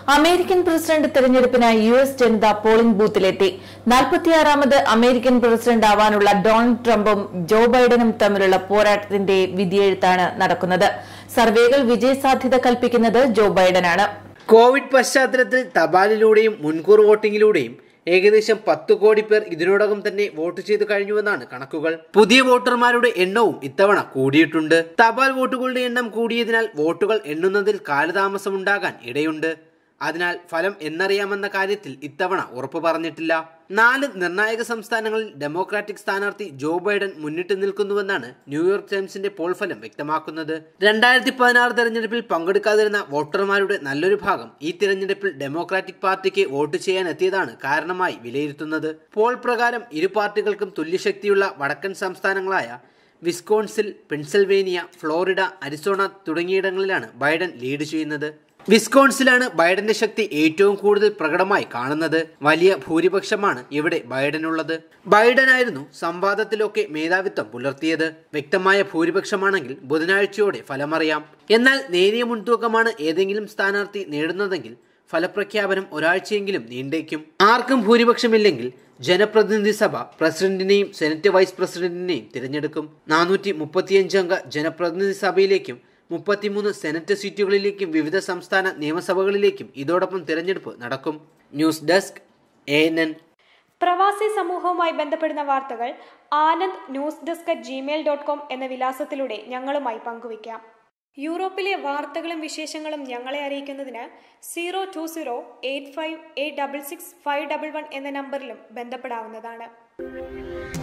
American president തെരഞ്ഞെടുപ്പിനായി U S ജനത polling ബൂത്തിലെത്തി നാൽപ്പത്തിയാറാമത് അമേരിക്കൻ പ്രസിഡന്റ് ആവാനുള്ള ഡൊണാൾഡ് ട്രംപും ജോ ബൈഡനും തമ്മിലുള്ള പോരാട്ടത്തിന്റെ വിധിയെഴുത്താണ് നടക്കുന്നത് സർവേകൾ വിജയസാധ്യത കൽപ്പിക്കുന്നത് ജോ ബൈഡനാണ് കോവിഡ് പശ്ചാത്തലത്തിൽ തപാലിലൂടെയും മുൻകൂർ വോട്ടിംഗിലൂടെയും ഏകദേശം പത്ത് കോടി പേർ ഇതിനോടകം തന്നെ വോട്ട് ചെയ്തു കഴിഞ്ഞുവെന്നാണ് കണക്കുകൾ പുതിയ വോട്ടർമാരുടെ എണ്ണവും ഇത്തവണ കൂടിയിട്ടുണ്ട് തപാൽ വോട്ടുകളുടെ എണ്ണം കൂടിയതിനാൽ വോട്ടുകൾ എണ്ണുന്നതിൽ കാലതാമസമുണ്ടാകാൻ ഇടയുണ്ട് അതിനാൽ ഫലം എന്നറിയാമെന്ന കാര്യത്തിൽ ഇത്തവണ ഉറപ്പു പറഞ്ഞിട്ടില്ല നാല് നിർണായക സംസ്ഥാനങ്ങളിൽ ഡെമോക്രാറ്റിക് സ്ഥാനാർത്ഥി ജോ ബൈഡൻ മുന്നിട്ട് നിൽക്കുന്നുവെന്നാണ് ന്യൂയോർക്ക് ടൈംസിന്റെ പോൾ ഫലം വ്യക്തമാക്കുന്നത് രണ്ടായിരത്തി പതിനാറ് തെരഞ്ഞെടുപ്പിൽ പങ്കെടുക്കാതിരുന്ന വോട്ടർമാരുടെ നല്ലൊരു ഭാഗം ഈ തിരഞ്ഞെടുപ്പിൽ ഡെമോക്രാറ്റിക് പാർട്ടിക്ക് വോട്ട് ചെയ്യാൻ എത്തിയതാണ് കാരണമായി വിലയിരുത്തുന്നത് പോൾ പ്രകാരം ഇരു പാർട്ടികൾക്കും തുല്യശക്തിയുള്ള വടക്കൻ സംസ്ഥാനങ്ങളായ വിസ്കോൺസിൽ പെൻസിൽവേനിയ ഫ്ലോറിഡ അരിസോണ തുടങ്ങിയിടങ്ങളിലാണ് ബൈഡൻ ലീഡ് ചെയ്യുന്നത് വിസ്കോൺസിലാണ് ബൈഡന്റെ ശക്തി ഏറ്റവും കൂടുതൽ പ്രകടമായി കാണുന്നത് വലിയ ഭൂരിപക്ഷമാണ് ഇവിടെ ബൈഡനുള്ളത് ബൈഡനായിരുന്നു സംവാദത്തിലൊക്കെ മേധാവിത്വം പുലർത്തിയത് വ്യക്തമായ ഭൂരിപക്ഷമാണെങ്കിൽ ബുധനാഴ്ചയോടെ ഫലമറിയാം എന്നാൽ നേരിയ മുൻതൂക്കമാണ് ഏതെങ്കിലും സ്ഥാനാർത്ഥി നേടുന്നതെങ്കിൽ ഫലപ്രഖ്യാപനം ഒരാഴ്ചയെങ്കിലും നീണ്ടേക്കും ആർക്കും ഭൂരിപക്ഷമില്ലെങ്കിൽ ജനപ്രതിനിധി സഭ പ്രസിഡന്റിനെയും സെനറ്റ് വൈസ് പ്രസിഡന്റിനെയും തിരഞ്ഞെടുക്കും നാനൂറ്റി മുപ്പത്തിയഞ്ച് അംഗ ജനപ്രതിനിധി സഭയിലേക്കും മുപ്പത്തിമൂന്ന് സെനറ്റ് സീറ്റുകളിലേക്കും വിവിധ സംസ്ഥാന നിയമസഭകളിലേക്കും ഇതോടൊപ്പം തിരഞ്ഞെടുപ്പ് നടക്കും news desk A N N പ്രവാസി സമൂഹവുമായി ബന്ധപ്പെടുന്ന വാർത്തകൾ Anand news desk at Gmail dot com എന്ന വിലാസത്തിലൂടെ ഞങ്ങളുമായി പങ്കുവയ്ക്കാം യൂറോപ്പിലെ വാർത്തകളും വിശേഷങ്ങളും ഞങ്ങളെ അറിയിക്കുന്നതിന് zero two zero eight five eight double six five double one എന്ന നമ്പറിലും ബന്ധപ്പെടാവുന്നതാണ്